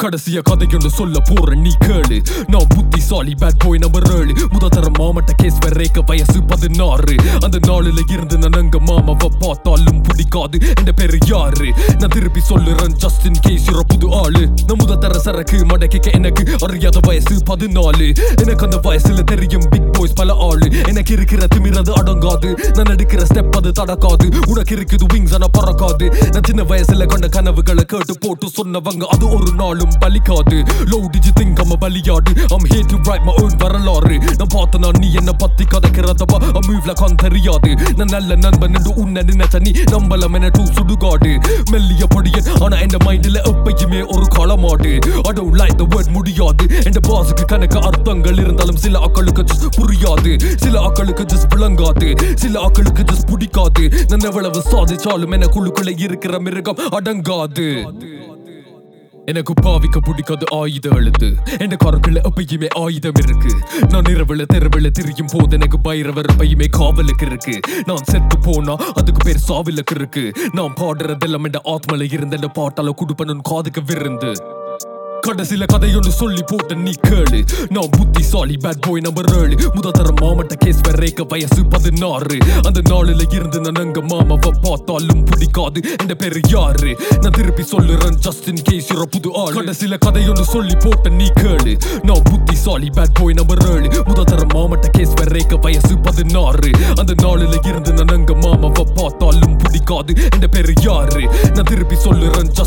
கடைசியா கதையொன்று சொல்ல போற நீ கேளு நான் புத்திசாலி பேட் பாய் நம்பர் ஏழு முதத்தர மாமட்ட கேஸ் வரைக்க வயசு பதினாறு அந்த நாளில இருந்து நான் அங்க மாமாவை பார்த்தாலும் பிடிக்காது என்ற பேரு யாரு நான் திருப்பி சொல்லுறேன் ஜஸ்ட் இன் கேஸ் ஒரு புது ஆளு நான் முதத்தர சரக்கு மடக்கிக்க எனக்கு அறியாத வயசு பதினாலு எனக்கு அந்த வயசுல தெரியும் பிக் பாய்ஸ் பல ஆளு எனக்கு இருக்கிற திமிரது அடங்காது நான் எடுக்கிற ஸ்டெப் அது தடக்காது உனக்கு இருக்குது விங்ஸ் ஆனா பறக்காது நான் சின்ன வயசுல கண்ட கனவுகளை கேட்டு போட்டு சொன்னவங்க அது ஒரு நாளும் பலிக்காது லோ டிஜி திங்க் அம்ம பலியாடு am hey to write my own வரலாறு நான் பார்த்த நான் நீ என்ன பத்தி கதைக்கிறதவா அமீவ்ல கான் தெரியாது நான் நல்ல நண்பன் என்று உன்னை நினைச்ச நீ நம்பலம் என டூ சுடுகாடு மெல்லிய பொடியன் ஆனா என் மைண்ட்ல எப்பயுமே ஒரு களமாடு I don't like the word முடியாது என் பாசுக்கு கணக்கு அர்த்தங்கள் இருந்தாலும் சில அக்களுக்கு just புரியாது சில அக்களுக்கு just விளங்காது சில அக்களுக்கு just பிடிக்காது நான் எவ்வளவு சாதிச்சாலும் எனக்குள்ளுக்குள்ள இருக்கிற மிருகம் அடங்காது எனக்கு பாவிக்க பிடிக்காது ஆயுத எழுத்து என் கருக்குள்ள எப்பயுமே ஆயுதம் இருக்கு நான் இரவுல தெருவுல திரியும் போது எனக்கு பைரவர் எப்பயுமே காவலுக்கு இருக்கு நான் செத்து போனா அதுக்கு பேர் சாவிலுக்கு இருக்கு நான் பாடுறதெல்லாம் என் ஆத்மல இருந்த என் பாட்டால குடுப்பனும் காதுக்கு விருந்து கடைசில கதையொன்று சொல்லி போட்ட நீ கேளு நான் புத்திசாலி பேட் பாய் நம்பர் ஏழு முதத்தர மாமட்ட கேஸ் வரைக்க வயசு பதினாறு அந்த நாளில இருந்து நான் அங்க மாமாவை பார்த்தாலும் பிடிக்காது என் பேரு யாரு நான் திருப்பி சொல்லுறேன் ஜஸ்ட் இன் கேஸ் ஒரு புது ஆள் கடைசில கதையொன்று சொல்லி போட்ட நீ கேளு நான் புத்திசாலி பேட் பாய் நம்பர் ஏழு முதத்தர மாமட்ட கேஸ் வரைக்க வயசு பதினாறு அந்த நாளில இருந்து நான் அங்க மாமாவை பார்த்தாலும் பிடிக்காது என் பேரு யாரு நான் திருப்பி சொல்லுறேன்